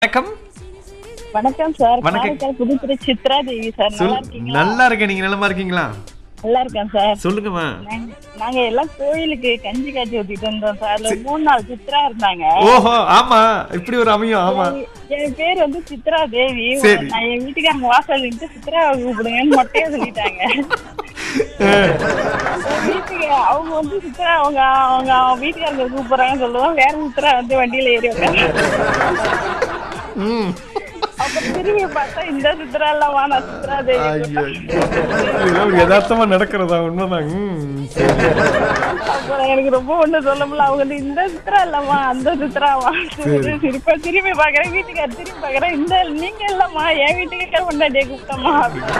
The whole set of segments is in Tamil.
வணக்கம் வணக்கம் சார் வணக்கம். காரைக்கால் புதுத்துறை சித்ரா தேவி சார் நல்லா சொல் இருக்கீங்களா நல்லா இருக்கேன் நீங்க நலமா இருக்கீங்களா நல்லா இருக்கேன் சார் சொல்லுங்கம்மா நாங்க- நாங்க எல்லாம் கோயிலுக்கு கஞ்சி காய்ச்சி ஊத்திட்டு இருந்தோம் சார் அதுல மூணு நாள் சித்ரா இருந்தாங்க ஓஹோ ஆமா இப்படி ஒரு அமையும் ஆமா என் பேர் வந்து சித்ரா தேவி சரி. நான் என் வீட்டுக்காரங்க வாசல் நின்று சித்ரா கூப்பிடுங்கன்னு மொட்டையா சொல்லிட்டாங்க அஹ், என் வீட்டுக்கு அவங்க வந்து சித்ரா அவங்க அவங்க அவங்க வீட்டுக்காரங்க கூப்பிடுறாங்கன்னு சொல்லுவோம் வேற சித்ரா வந்து வண்டியில ஏறி உட்காந்து ம். அப்புறம் திரும்பி பார்த்தா இந்த சித்ரா எல்லாம் வானா சித்ரா தேவி ஐயோ, இதெல்லாம் ஒரு யதார்த்தமா நடக்கிறதா உண்மைதான் ம், சரி. அப்புறம் எனக்கு ரொம்ப ஒண்ணு சொல்ல முடியல அவங்க வந்து இந்த சித்ரா இல்லம்மா அந்த சித்ராவா சிரிப்பா திரும்பி பாக்குறேன் வீட்டுக்கார திரும்பி பாக்குறேன் இந்த நீங்க இல்லம்மா என் வீட்டுக்கார கொண்டாடியே கூப்பிட்டம்மா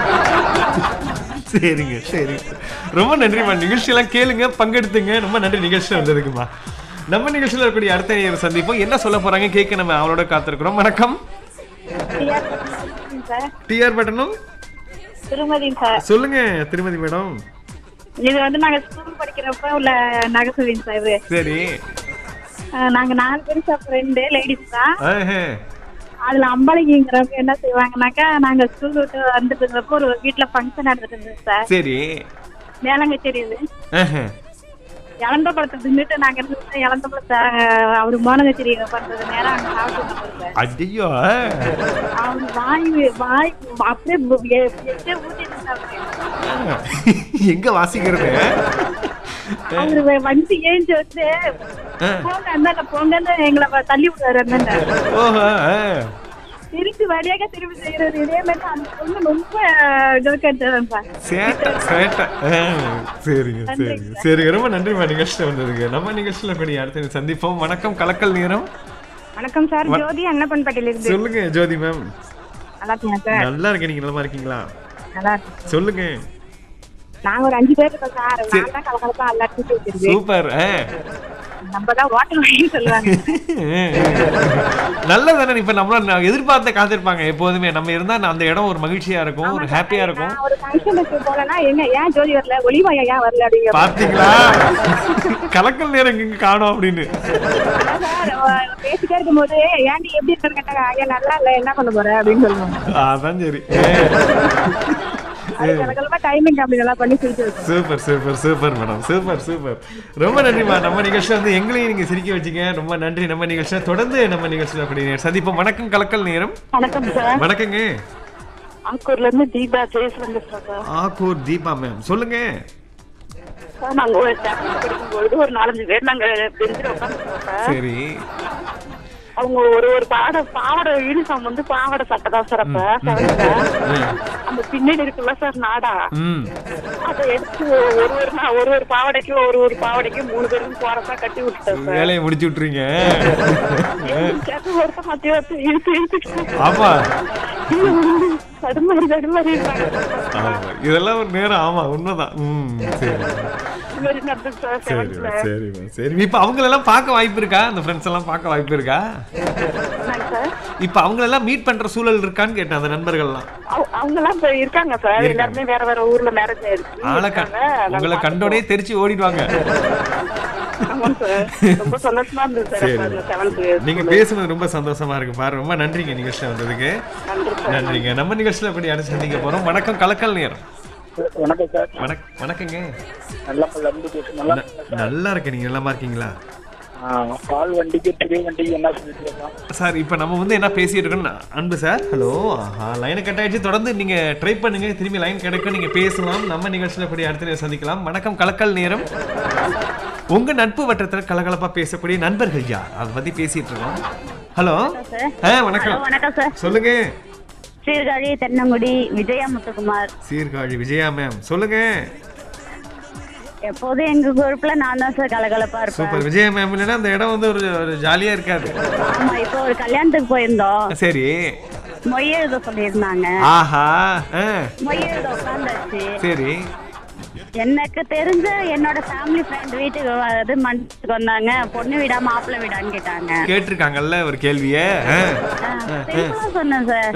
சரிங்க சரிங்க ரொம்ப நன்றிம்மா நிகழ்ச்சியெல்லாம் கேளுங்க பங்கெடுத்துங்க ரொம்ப நன்றி நிகழ்ச்சியில் வந்ததுக்குமா நம்ம நிகழ்ச்சியில் இருக்கக்கூடிய அடுத்த நேயர் சந்திப்போம் என்ன சொல்ல போறாங்க கேட்க நம்ம அவளோட காத்திருக்கிறோம் வணக்கம் சார் டிஆர் பட்டனும் திருமதி சார் சொல்லுங்க திருமதி மேடம் இது வந்து நாங்க ஸ்கூல் படிக்கிறப்ப உள்ள நகைச்சுவின் சார் இது சரி அஹ் நாங்க நாலு பேரும் சார் ஃப்ரெண்டு லேடிஸ் தான் ஆஹே. அதுல அம்பளைங்கிறவங்க என்ன செய்வாங்கன்னாக்கா நாங்க ஸ்கூல் விட்டு வந்துட்டு இருந்தப்போ ஒரு வீட்டுல ஃபங்க்ஷன் நடந்துட்டு இருந்தது சார் சரி வேளாங்கச்சேரி இது ஆஹே. இளந்த பழத்தை தின்னுட்டு நாங்க இருந்து இளந்த பழத்தை அஹ், அவரு மோனகச்சேரி பண்றது நேரம் அங்க சாப்பிட்டு வந்தோம் சார் ஐயோ அவரு வாய் வாய் அப்படியே பு- எ- எச்சே ஊத்திட்டு இருந்தாரு. எங்க வாசிக்கிறது அவரு வ- வண்டி ஏஞ்சி வந்து ஆ. போங்க அந்தாண்ட போங்கன்னு எங்களை வ- தள்ளி விடுறாரு அந்தாண்ட ஓஹோ ஆ. திருப்பி வழியாக திருப்பி செய்யறது இதே மாதிரி அந்த பொண்ணு ரொம்ப ஜோக் எடுத்ததான் சார் சேட்டை சேட்டை ஆ, சரிங்க சரிங்க சரிங்க ரொம்ப நன்றிம்மா நிகழ்ச்சியில் வந்ததுக்கு நம்ம நிகழ்ச்சியில் கூடிய அடுத்த சந்திப்போம் வணக்கம் கலக்கல் நேரம் வணக்கம் சார் ஜோதி அன்னப்பன்பட்டியில இருந்து சொல்லுங்க ஜோதி மேம் நல்லா இருக்கீங்க சார் நல்லா இருக்கேன் நீங்க நலமா இருக்கீங்களா நல்லா இருக்கு சொல்லுங்க நாங்க ஒரு அஞ்சு பேர் இருக்கோம் சார் நான் தான் கலக்கலப்பா எல்லாத்தையும் வச்சிருக்கு சூப்பர் ஆ. நம்ம தான் ஹோட்டல் வாங்கி சொல்லுவாங்க நல்லதானே இப்ப நம்மள நான் எதிர்பார்த்த காத்திருப்பாங்க எப்போதுமே நம்ம இருந்தா அந்த இடம் ஒரு மகிழ்ச்சியா இருக்கும் ஒரு ஹாப்பியா இருக்கும் நான் ஒரு ஃபங்க்ஷனுக்கு போனேன்னா எங்க ஏன் ஜோதி வரல ஒளிவாயா ஏன் வரல அப்படிங்கிற பாத்தீங்களா கலக்கல் நேரம் இங்க காணோம் அப்படின்னு சார் அவ பேசிட்டே இருக்கும்போது ஏன்டி எப்படி இருக்குன்னு கேட்டாங்க ஐயா நல்லா இல்ல என்ன பண்ண போற அப்படின்னு சொல்லுவாங்க அதான் சரி அதுக்கு டைமிங் அப்படி நல்லா பண்ணி சிரிச்சு வச்சு super super super madam super super ரொம்ப நன்றிமா நம்ம நிகழ்ச்சியில் வந்து எங்களையும் நீங்க சிரிக்க வச்சீங்க ரொம்ப நன்றி நம்ம நிகழ்ச்சியில் தொடர்ந்து நம்ம நிகழ்ச்சியில் அப்படி சந்திப்போம் வணக்கம் கலக்கல் நேரம் வணக்கம் சார் வணக்கங்க ஆக்கூர்ல இருந்து தீபா ஜெயசுவங்க சார் ஆக்கூர் தீபா மேம் சொல்லுங்க சார் நாங்க ஒரு செவன்த் படிக்கும்பொழுது ஒரு நாலஞ்சு பேர் நாங்க பெஞ்சில் உட்காந்துருக்கோம் சார் சரி அவங்க ஒரு ஒரு பாட பாவாடை யூனிஃபார்ம் வந்து பாவாடை சட்டை தான் சார் அப்ப செவன்த்ல ம். அந்த பின்னாடி இருக்குல்ல சார் நாடா ம் அதை எடுத்து ஒரு ஒரு நா- ஒரு ஒரு பாவாடைக்கு ஒரு ஒரு பாவாடைக்கு மூணு பேருக்கும் போறதா கட்டி விட்டுட்டேன் சார் வேலையை முடிச்சு விட்டுறீங்க சேர்த்து ஒருத்த மாத்தி ஒருத்த இழுத்து இழுத்து ஆமா தடுமாறி தடுமாறி இருக்காங்க ஆமா. இதெல்லாம் ஒரு நேரம் ஆமா உண்மைதான் ம் சரி இது மாதிரி நடந்தது சார் சரி செவன்த்ல சரிம்மா சரி இப்ப அவங்களெல்லாம் பார்க்க வாய்ப்பு இருக்கா அந்த ஃப்ரெண்ட்ஸ் எல்லாம் பார்க்க வாய்ப்பு இருக்கா என்னங்க சார் இப்ப அவங்களெல்லாம் மீட் பண்ற சூழல் இருக்கான்னு கேட்டேன் அந்த நண்பர்கள்லாம் அவங்க எல்லாம் இப்ப இருக்காங்க சார் எல்லாருமே வேற வேற ஊர்ல மேரேஜ் ஆயிடுச்சு ஆளை கண் உங்களை கண்டோடே தெரிச்சு ஓடிடுவாங்க ஆமாம் சார் ரொம்ப சந்தோஷமா இருந்தது சார் அப்ப அந்த செவன்த் நீங்க பேசுனது ரொம்ப சந்தோஷமா இருக்கு பாரு ரொம்ப நன்றிங்க நிகழ்ச்சியில் வந்ததுக்கு நன்றி சார் நன்றிங்க நம்ம நிகழ்ச்சியில் அப்படி அடுத்து சந்திக்க போறோம் வணக்கம் கலக்கல் நேரம் வணக்கம் சார் வணக் வணக்கங்க நல்ல இருந்து பேசு நல்லா ந- நல்லா இருக்கேன் நீங்க நலமா இருக்கீங்களா ஆ, பால் வண்டிக்கு பெரிய வண்டிக்கு என்ன சொல்லிட்டு இருக்கோம் சார் இப்போ நம்ம வந்து என்ன பேசிட்டு இருக்கோம்னா அன்பு சார் ஹலோ லைனை கட் ஆயிடுச்சு தொடர்ந்து நீங்க ட்ரை பண்ணுங்க திரும்பி லைன் கிடைக்கும் நீங்க பேசலாம் நம்ம நிகழ்ச்சியில் அப்படி அடுத்த நேரம் சந்திக்கலாம் வணக்கம் கலக்கல் நேரம் உங்க நட்பு வட்டத்தில் கலகலப்பா பேசக்கூடிய நண்பர்கள் யார் அதை பத்தி பேசிட்டு இருக்கோம் ஹலோ ஆ வணக்கம் வணக்கம் சார் சொல்லுங்க சீர்காழி தென்னங்குடி விஜயா முத்துக்குமார் சீர்காழி விஜயா மேம் சொல்லுங்க எப்போதும் எங்க குரூப்ல நான் தான் சார் கலகலப்பா இருப்பேன் சூப்பர் விஜயா மேம் இல்லைன்னா அந்த இடம் வந்து ஒரு ஒரு ஜாலியா இருக்காது ஆமா இப்போ ஒரு கல்யாணத்துக்கு போயிருந்தோம் சரி மொய் எழுத சொல்லியிருந்தாங்க ஆஹா ஆ மொய் எழுத உட்காந்தாச்சு சரி எனக்கு தெரிஞ்ச என்னோட ஃபேமிலி ஃப்ரெண்ட் வீட்டுக்கு வந்து மண்டபத்துக்கு வந்தாங்க பொண்ணு வீடா மாப்பிள்ளை வீடான்னு கேட்டாங்க கேட்டிருக்காங்கல்ல ஒரு கேள்விய சிம்பிளா சொன்னேன் சார்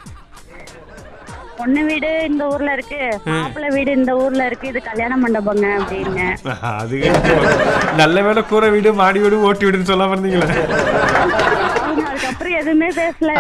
பொண்ணு வீடு இந்த ஊர்ல இருக்கு மாப்பிள்ளை வீடு இந்த ஊர்ல இருக்கு இது கல்யாண மண்டபங்க அப்படின்னு அது நல்ல வேலை கூரை வீடு மாடி வீடு ஓட்டி வீடுன்னு சொல்லாம இருந்தீங்களே அவங்க அதுக்கப்புறம் எதுவுமே பேசல